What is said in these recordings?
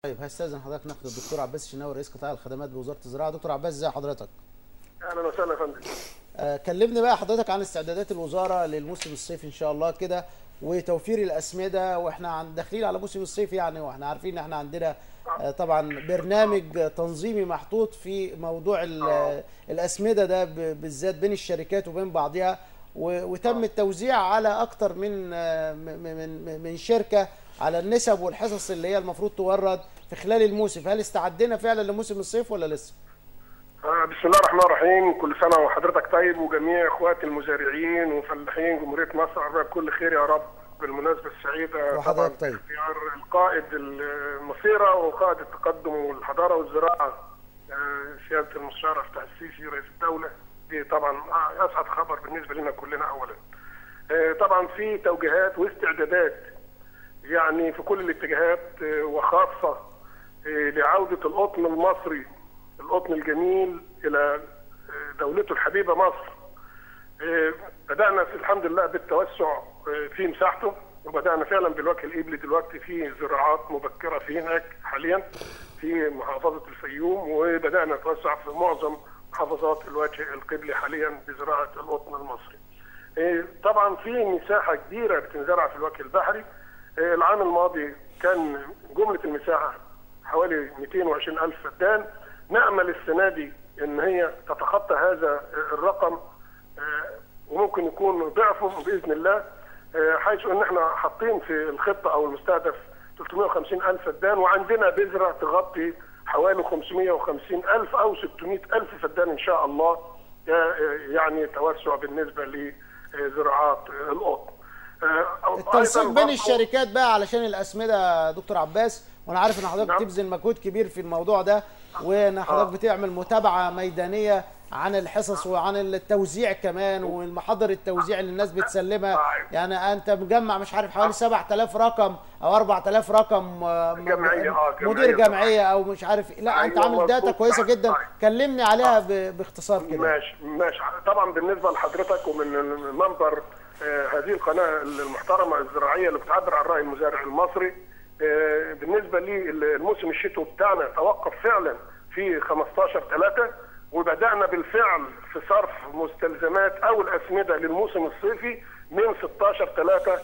طيب هستاذن حضرتك ناخد الدكتور عباس الشناوي رئيس قطاع الخدمات بوزاره الزراعه دكتور عباس ازي حضرتك اهلا وسهلا يا فندم آه كلمني بقى حضرتك عن استعدادات الوزاره للموسم الصيفي ان شاء الله كده وتوفير الاسمده واحنا عن داخلين على موسم الصيف يعني واحنا عارفين ان احنا عندنا آه طبعا برنامج تنظيمي محطوط في موضوع ال- الاسمده ده ب- بالذات بين الشركات وبين بعضها و- وتم التوزيع على اكتر من آه، م- م- من من شركه على النسب والحصص اللي هي المفروض تورد في خلال الموسم هل استعدينا فعلا لموسم الصيف ولا لسه؟ آه، بسم الله الرحمن الرحيم كل سنه وحضرتك طيب وجميع اخواتي المزارعين وفلاحين جمهوريه مصر العربيه بكل خير يا رب بالمناسبه السعيده وحضرتك طيب. اختيار القائد المصيره وقائد التقدم والحضاره والزراعه آه، سياده المستشار فتح السيسي رئيس الدوله دي طبعا آه، اسعد خبر بالنسبه لنا كلنا اولا آه، طبعا في توجيهات واستعدادات يعني في كل الاتجاهات آه، وخاصه آه، لعوده القطن المصري القطن الجميل الى آه، دولته الحبيبه مصر آه، بدانا في الحمد لله بالتوسع آه، في مساحته وبدانا فعلا بالوجه الابلي دلوقتي في زراعات مبكره في هناك حاليا في محافظه الفيوم وبدانا نتوسع في معظم محافظات الوجه القبلي حاليا بزراعه القطن المصري. آه، طبعا في مساحه كبيره بتنزرع في الوجه البحري آه، العام الماضي كان جمله المساحه حوالي 220 الف فدان نامل السنه دي ان هي تتخطى هذا الرقم آه، وممكن يكون ضعفه باذن الله آه، حيث ان احنا حاطين في الخطه او المستهدف 350 الف فدان وعندنا بذره تغطي حوالي 550 الف او 600 الف فدان ان شاء الله آه، يعني توسع بالنسبه لزراعات القطن آه، التنسيق أيضاً بين برضو- الشركات بقى علشان الاسمده يا دكتور عباس وانا عارف ان حضرتك نعم. بتبذل مجهود كبير في الموضوع ده وان حضرتك بتعمل متابعه ميدانيه عن الحصص وعن التوزيع كمان والمحاضر التوزيع اللي الناس بتسلمها آه. يعني انت مجمع مش عارف حوالي 7000 رقم او 4000 رقم آه، جمعية، آه، مدير جمعية جمعيه او مش عارف لا أيوة، انت عامل داتا مظبوط، كويسه صح، جدا صح. كلمني عليها ب- باختصار كده ماشي ماشي طبعا بالنسبه لحضرتك ومن منبر آه، هذه القناه المحترمه الزراعيه اللي بتعبر عن راي المزارع المصري آه، بالنسبه لي الموسم الشتوي بتاعنا توقف فعلا في 15 3 وبدانا بالفعل في صرف مستلزمات او الاسمده للموسم الصيفي من 16 3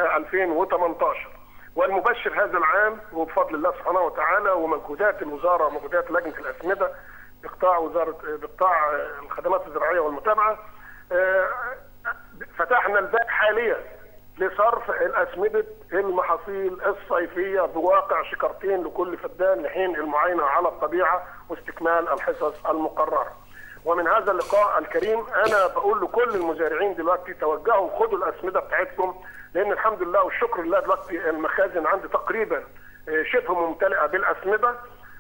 2018 والمبشر هذا العام وبفضل الله سبحانه وتعالى ومجهودات الوزاره ومجهودات لجنه الاسمده بقطاع وزاره بقطاع الخدمات الزراعيه والمتابعه آه، فتحنا الباب حاليا لصرف الاسمده المحاصيل الصيفيه بواقع شكرتين لكل فدان لحين المعاينه على الطبيعه واستكمال الحصص المقرره. ومن هذا اللقاء الكريم انا بقول لكل المزارعين دلوقتي توجهوا خدوا الاسمده بتاعتكم لان الحمد لله والشكر لله دلوقتي المخازن عندي تقريبا آه، شبه ممتلئه بالاسمده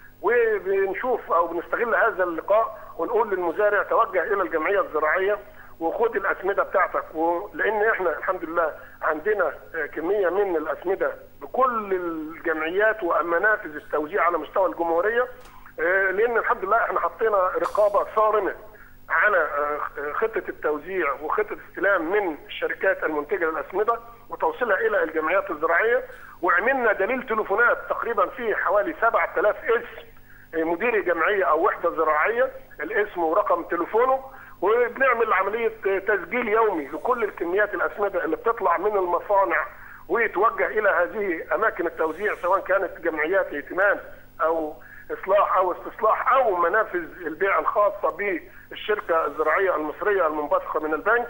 وبنشوف او بنستغل هذا اللقاء ونقول للمزارع توجه الى الجمعيه الزراعيه وخد الاسمده بتاعتك ولان احنا الحمد لله عندنا آه، كميه من الاسمده بكل الجمعيات ومنافذ التوزيع على مستوى الجمهوريه آه، لان الحمد لله احنا حطينا رقابه صارمه على آه، خطه التوزيع وخطه استلام من الشركات المنتجه للاسمده وتوصيلها الى الجمعيات الزراعيه وعملنا دليل تليفونات تقريبا فيه حوالي 7000 اسم مدير جمعيه او وحده زراعيه الاسم ورقم تليفونه وبنعمل عمليه تسجيل يومي لكل الكميات الاسمده اللي بتطلع من المصانع ويتوجه الى هذه اماكن التوزيع سواء كانت جمعيات ائتمان او اصلاح او استصلاح او منافذ البيع الخاصه بالشركه الزراعيه المصريه المنبثقه من البنك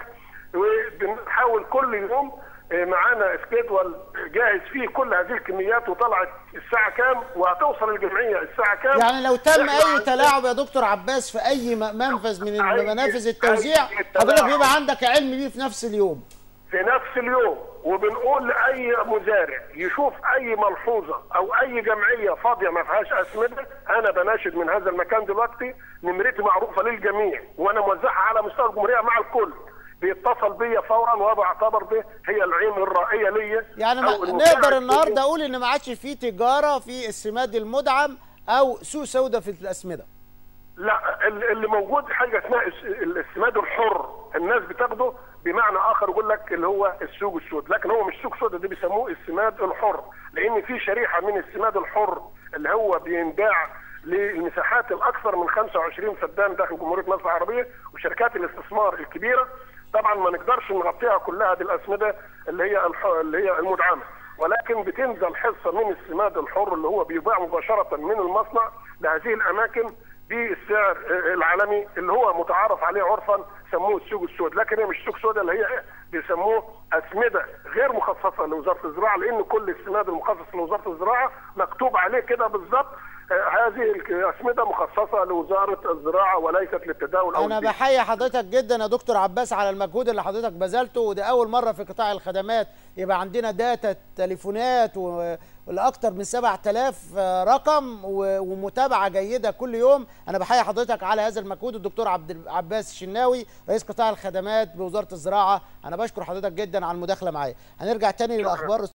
وبنحاول كل يوم معانا سكيدول جاهز فيه كل هذه الكميات وطلعت الساعه كام وهتوصل الجمعيه الساعه كام يعني لو تم إحنا اي عندنا- تلاعب يا دكتور عباس في اي م- منفذ من أي- منافذ التوزيع أي حضرتك تلاعب. بيبقى عندك علم بيه في نفس اليوم في نفس اليوم وبنقول لاي مزارع يشوف اي ملحوظه او اي جمعيه فاضيه ما فيهاش اسمده انا بناشد من هذا المكان دلوقتي نمرتي معروفه للجميع وانا موزعها على مستوى الجمهوريه مع الكل بيتصل بيا فورا وبعتبر به هي العين الرائيه ليا يعني ما أو المساعد نقدر ليا. النهارده اقول ان ما عادش في تجاره في السماد المدعم او سوق سوداء في الاسمده لا ال- اللي موجود حاجه اسمها الس- السماد الحر الناس بتاخده بمعنى اخر يقول لك اللي هو السوق السود لكن هو مش سوق سود ده بيسموه السماد الحر لان في شريحه من السماد الحر اللي هو بينباع للمساحات الاكثر من 25 فدان داخل جمهوريه مصر العربيه وشركات الاستثمار الكبيره طبعا ما نقدرش نغطيها كلها بالاسمده اللي هي الح... اللي هي المدعمه ولكن بتنزل حصه من السماد الحر اللي هو بيباع مباشره من المصنع لهذه الاماكن بالسعر العالمي اللي هو متعارف عليه عرفا سموه السوق السود لكن هي مش سوق سود اللي هي بيسموه اسمده غير مخصصه لوزاره الزراعه لان كل السماد المخصص لوزاره الزراعه مكتوب عليه كده بالظبط هذه الاسمده مخصصه لوزاره الزراعه وليست للتداول او انا البيع. بحيي حضرتك جدا يا دكتور عباس على المجهود اللي حضرتك بذلته وده اول مره في قطاع الخدمات يبقى عندنا داتا تليفونات و- لاكثر من 7000 رقم و- ومتابعه جيده كل يوم انا بحيي حضرتك على هذا المجهود الدكتور عبد عباس الشناوي رئيس قطاع الخدمات بوزاره الزراعه انا بشكر حضرتك جدا على المداخله معايا هنرجع تاني للاخبار